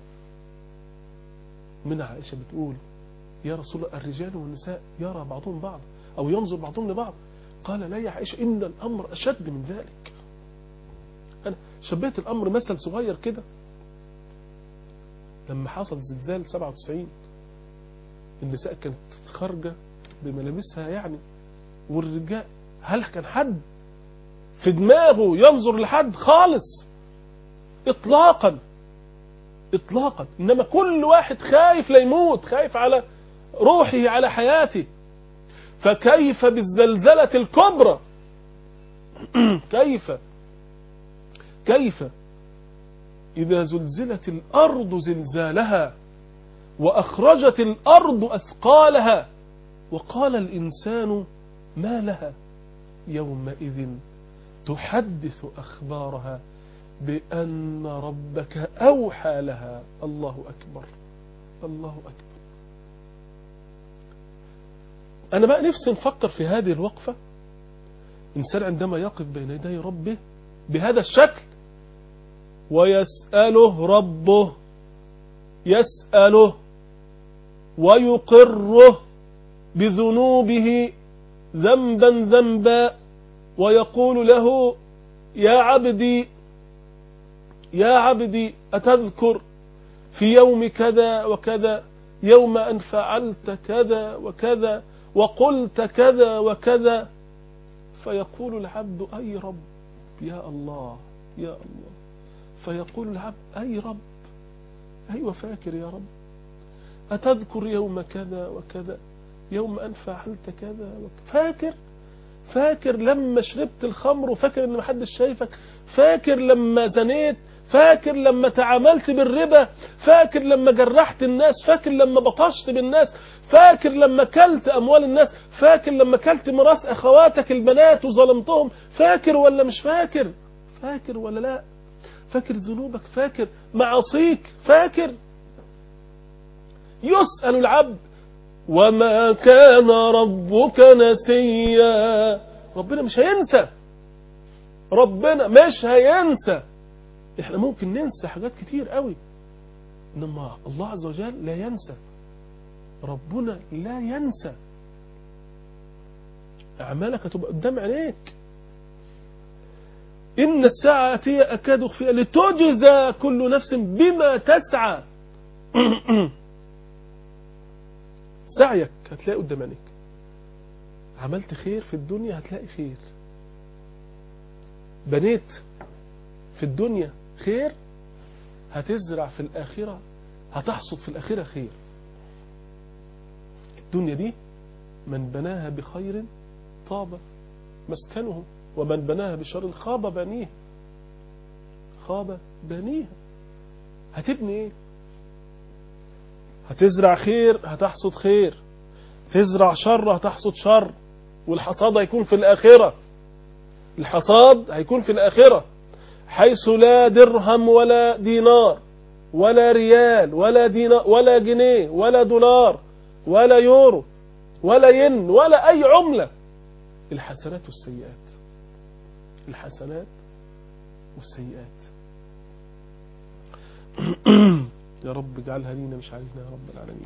من عائشة بتقول يا رسول الله الرجال والنساء يرى بعضهم بعض أو ينظر بعضهم لبعض قال لا يا عائشة إن الأمر أشد من ذلك أنا شبهت الأمر مثل صغير كده لما حصل زلزال 97 النساء كانت خارجة بملابسها يعني والرجال هل كان حد في دماغه ينظر لحد خالص اطلاقا اطلاقا انما كل واحد خايف لا يموت خايف على روحه على حياته فكيف بالزلزلة الكبرى كيف كيف إذا زلزلت الأرض زلزالها وأخرجت الأرض أثقالها وقال الإنسان ما لها يومئذ تحدث أخبارها بأن ربك أوحى لها الله أكبر الله أكبر أنا بقى نفسي نفكر في هذه الوقفة إنسان عندما يقف بين يدي ربه بهذا الشكل ويسأله ربه يسأله ويقره بذنوبه ذنبا ذنبا ويقول له يا عبدي يا عبدي أتذكر في يوم كذا وكذا يوم أن فعلت كذا وكذا وقلت كذا وكذا فيقول العبد أي رب يا الله يا الله فيقول العبد أي رب أيوة فاكر يا رب أتذكر يوم كذا وكذا يوم أن فعلت كذا وكذا فاكر فاكر لما شربت الخمر وفاكر ان محدش شايفك فاكر لما زنيت فاكر لما تعاملت بالربا فاكر لما جرحت الناس فاكر لما بطشت بالناس فاكر لما كلت أموال الناس فاكر لما كلت ميراث أخواتك البنات وظلمتهم فاكر ولا مش فاكر فاكر ولا لا فاكر ذنوبك فاكر معاصيك فاكر يسأل العبد وما كان ربك نسيا ربنا مش هينسى ربنا مش هينسى احنا ممكن ننسى حاجات كتير قوي انما الله عز وجل لا ينسى ربنا لا ينسى اعمالك هتبقى قدام عينيك ان الساعه اتيه اكاد اخفيها لتجزى كل نفس بما تسعى سعيك هتلاقي قدام عينيك عملت خير في الدنيا هتلاقي خير بنيت في الدنيا خير هتزرع في الآخرة هتحصد في الآخرة خير الدنيا دي من بناها بخير طاب مسكنه ومن بناها بشر خاب بنيه خاب بنيها هتبني ايه هتزرع خير هتحصد خير تزرع شر هتحصد شر والحصاد هيكون في الآخرة الحصاد هيكون في الآخرة حيث لا درهم ولا دينار ولا ريال ولا دينار ولا جنيه ولا دولار ولا يورو ولا ين ولا أي عملة الحسنات والسيئات الحسنات والسيئات يا رب اجعلها لينا مش علينا يا رب العالمين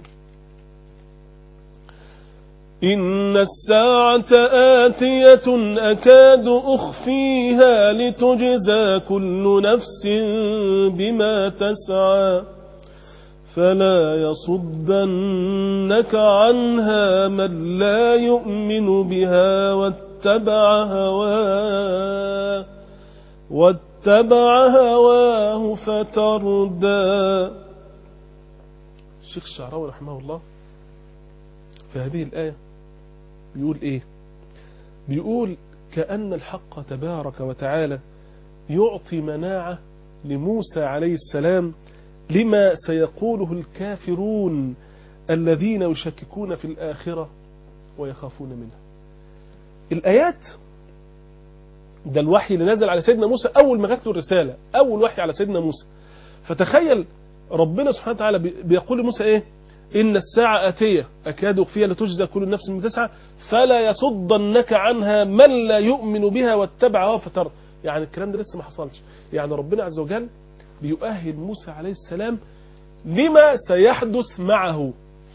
إن الساعة آتية أكاد أخفيها لتجزى كل نفس بما تسعى فلا يصدنك عنها من لا يؤمن بها واتبع هواه واتبع هواه فتردى الشيخ الشعراوي رحمه الله في هذه الآية بيقول إيه بيقول كأن الحق تبارك وتعالى يعطي مناعة لموسى عليه السلام لما سيقوله الكافرون الذين يشككون في الآخرة ويخافون منها الآيات ده الوحي اللي نزل على سيدنا موسى أول ما جات له الرسالة أول وحي على سيدنا موسى فتخيل ربنا سبحانه وتعالى بيقول لموسى إيه إن الساعة آتية أكاد أخفيها لتجزى كل نفس من تسعى فلا يصدنك عنها من لا يؤمن بها واتبع هواه فترى يعني الكلام ده لسه ما حصلش يعني ربنا عز وجل بيؤهل موسى عليه السلام لما سيحدث معه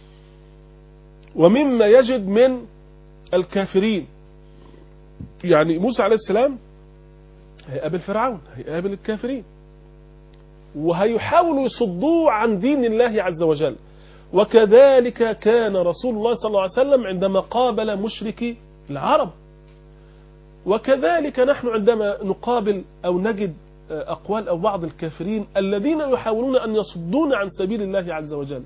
ومما يجد من الكافرين يعني موسى عليه السلام هيقابل فرعون هيقابل الكافرين وهيحاولوا يصدوه عن دين الله عز وجل وكذلك كان رسول الله صلى الله عليه وسلم عندما قابل مشركي العرب وكذلك نحن عندما نقابل أو نجد أقوال أو بعض الكافرين الذين يحاولون أن يصدون عن سبيل الله عز وجل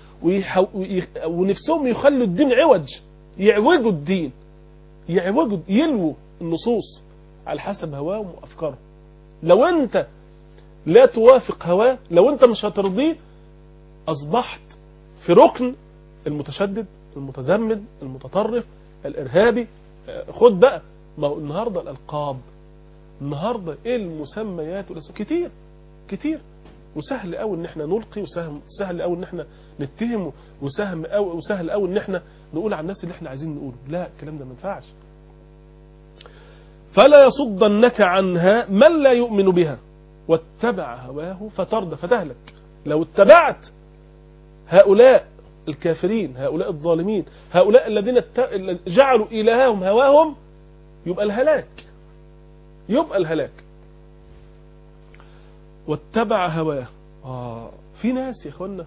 ونفسهم يخلوا الدين عوج يعوجوا الدين يعوجوا يلووا النصوص على حسب هواهم وأفكارهم لو أنت لا توافق هواه لو أنت مش هترضيه أصبحت في ركن المتشدد المتزمت المتطرف الإرهابي خد بقى ما هو النهاردة الألقاب النهاردة إيه المسميات والاسم كتير كتير وسهل قوي ان احنا نلقي وسهل سهل قوي ان احنا نتهم وسهل قوي وسهل قوي ان احنا نقول على الناس اللي احنا عايزين نقوله لا الكلام ده ما ينفعش فلا يصدنك عنها من لا يؤمن بها واتبع هواه فترضى فتهلك لو اتبعت هؤلاء الكافرين هؤلاء الظالمين هؤلاء الذين جعلوا إلههم هواهم يبقى الهلاك يبقى الهلاك واتبع هواه آه في ناس يا اخوانا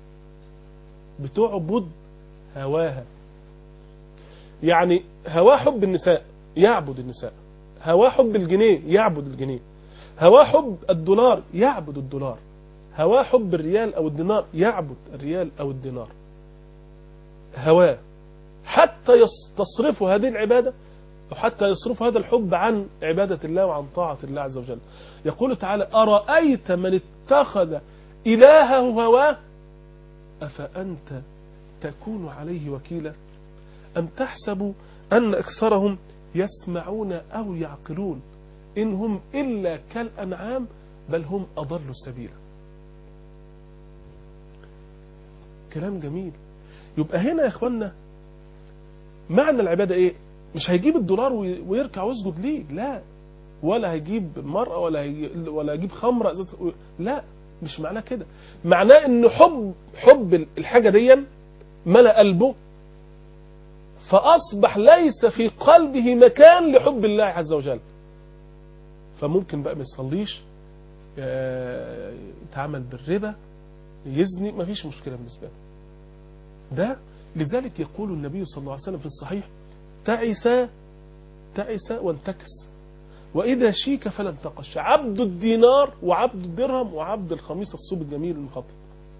بتعبد هواها يعني هواه حب النساء يعبد النساء هواه حب الجنيه يعبد الجنيه هواه حب الدولار يعبد الدولار هواه حب الريال أو الدينار يعبد الريال أو الدينار هواه حتى تصرفوا هذه العبادة وحتى يصرف هذا الحب عن عبادة الله وعن طاعة الله عز وجل يقول تعالى أرأيت من اتخذ إلهه هواه أفأنت تكون عليه وكيلا أم تحسب أن أكثرهم يسمعون أو يعقلون إن هم إلا كالأنعام بل هم أضل سبيلا كلام جميل يبقى هنا يا إخوانا معنى العبادة إيه مش هيجيب الدولار وي- ويركع ويسجد ليه لا ولا هيجيب مرأة ولا هي ولا هيجيب خمرة إزازة- لا مش معناه كده معناه ان حب حب الحاجة دي ملأ قلبه فأصبح ليس في قلبه مكان لحب الله عز وجل فممكن بقى ما يصليش آه، يتعامل بالربا يزني ما فيش مشكلة بالنسبة له ده لذلك يقول النبي صلى الله عليه وسلم في الصحيح تعس تعس وانتكس وإذا شيك فلا انتقش عبد الدينار وعبد الدرهم وعبد الخميس الصوب الجميل المخطط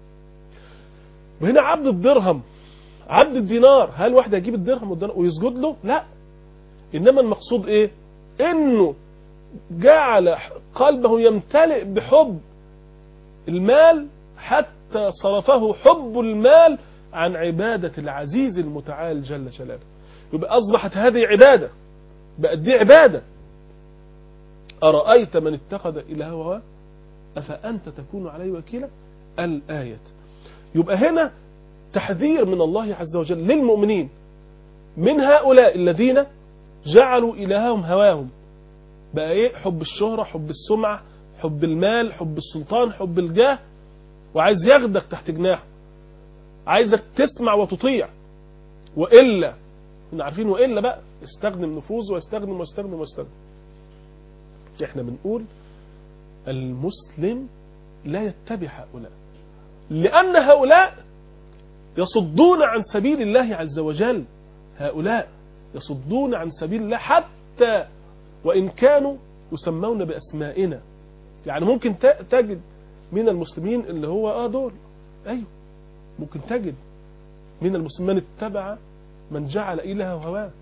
وهنا عبد الدرهم عبد الدينار هل واحد يجيب الدرهم والدينار ويسجد له لا إنما المقصود إيه إنه جعل قلبه يمتلئ بحب المال حتى صرفه حب المال عن عبادة العزيز المتعال جل جلاله يبقى أصبحت هذه عبادة بقت دي عبادة أرأيت من اتخذ إلهه هواه أفأنت تكون عليه وكيلا الآية يبقى هنا تحذير من الله عز وجل للمؤمنين من هؤلاء الذين جعلوا إلههم هواهم بقى إيه حب الشهرة حب السمعة حب المال حب السلطان حب الجاه وعايز ياخدك تحت جناحه عايزك تسمع وتطيع وإلا كنا عارفين وإلا بقى استخدم نفوذه واستخدم واستخدم واستخدم احنا بنقول المسلم لا يتبع هؤلاء لأن هؤلاء يصدون عن سبيل الله عز وجل هؤلاء يصدون عن سبيل الله حتى وإن كانوا يسمون بأسمائنا يعني ممكن ت- تجد من المسلمين اللي هو آه دول أيوه ممكن تجد من المسلمين من اتبع من جعل إلهه هواه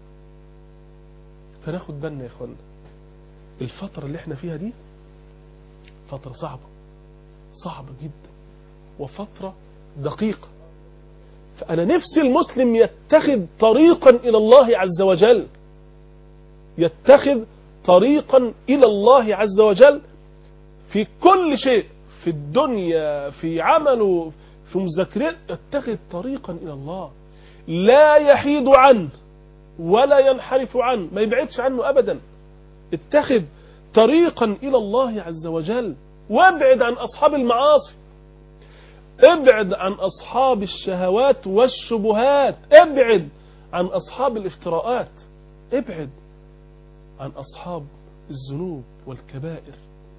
فناخد بالنا يا إخوانا الفترة اللي احنا فيها دي فترة صعبة صعبة جدا وفترة دقيقة فأنا نفسي المسلم يتخذ طريقا إلى الله عز وجل يتخذ طريقا إلى الله عز وجل في كل شيء في الدنيا في عمله في مذاكرته يتخذ طريقا إلى الله لا يحيد عنه ولا ينحرف عنه ما يبعدش عنه أبدا اتخذ طريقا إلى الله عز وجل وابعد عن أصحاب المعاصي ابعد عن أصحاب الشهوات والشبهات ابعد عن أصحاب الافتراءات ابعد عن أصحاب الذنوب والكبائر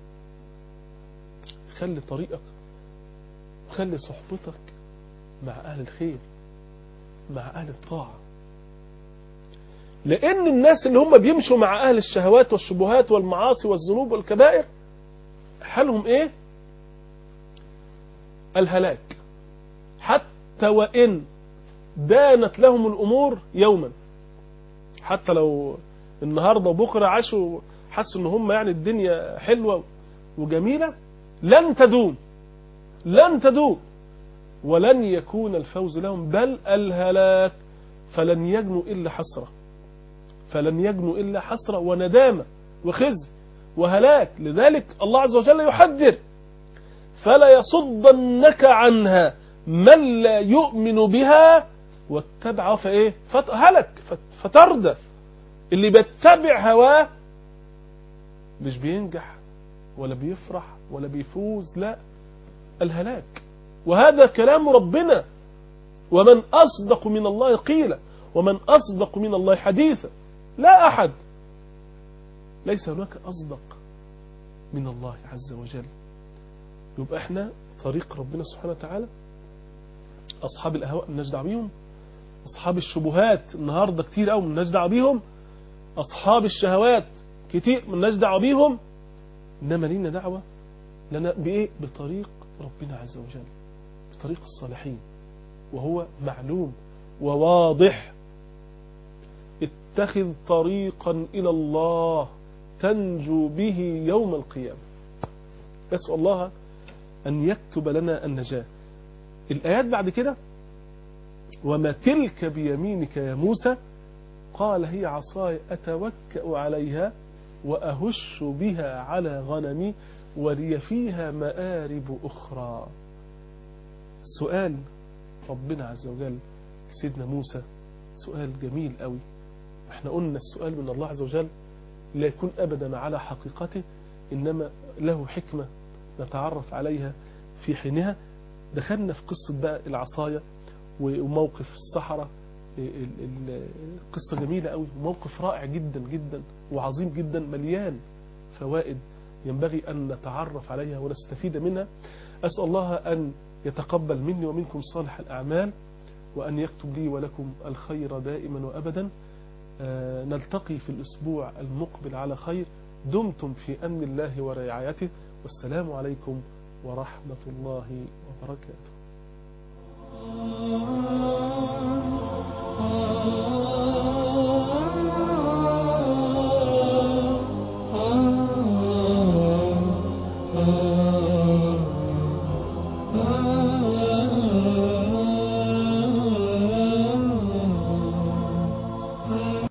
خلي طريقك خلي صحبتك مع أهل الخير مع أهل الطاعة لأن الناس اللي هم بيمشوا مع أهل الشهوات والشبهات والمعاصي والذنوب والكبائر حالهم إيه؟ الهلاك حتى وإن دانت لهم الأمور يوما حتى لو النهاردة وبكرة عاشوا حسوا إن هم يعني الدنيا حلوة وجميلة لن تدوم لن تدوم ولن يكون الفوز لهم بل الهلاك فلن يجنوا إلا حسرة فلن يجنوا إلا حسرة وندامة وخزي وهلاك لذلك الله عز وجل يحذر فلا يصدنك عنها من لا يؤمن بها واتبع فايه فهلك فتردى اللي بيتبع هواه مش بينجح ولا بيفرح ولا بيفوز لا الهلاك وهذا كلام ربنا ومن أصدق من الله قيلا ومن أصدق من الله حديثا لا أحد ليس هناك أصدق من الله عز وجل يبقى احنا طريق ربنا سبحانه وتعالى أصحاب الأهواء من نجدع بيهم أصحاب الشبهات النهاردة كتير أوي من نجدع بيهم أصحاب الشهوات كتير من نجدع بيهم إنما لينا دعوة لنا بإيه بطريق ربنا عز وجل بطريق الصالحين وهو معلوم وواضح اتخذ طريقا إلى الله تنجو به يوم القيامة نسأل الله أن يكتب لنا النجاة الآيات بعد كده وما تلك بيمينك يا موسى قال هي عصاي أتوكأ عليها وأهش بها على غنمي ولي فيها مآرب أخرى سؤال ربنا عز وجل سيدنا موسى سؤال جميل قوي احنا قلنا السؤال من الله عز وجل لا يكون أبدا على حقيقته إنما له حكمة نتعرف عليها في حينها دخلنا في قصة بقى العصاية وموقف الصحراء قصة جميلة قوي وموقف رائع جدا جدا وعظيم جدا مليان فوائد ينبغي أن نتعرف عليها ونستفيد منها أسأل الله أن يتقبل مني ومنكم صالح الأعمال وأن يكتب لي ولكم الخير دائما وأبدا نلتقي في الأسبوع المقبل على خير دمتم في أمن الله ورعايته والسلام عليكم ورحمة الله وبركاته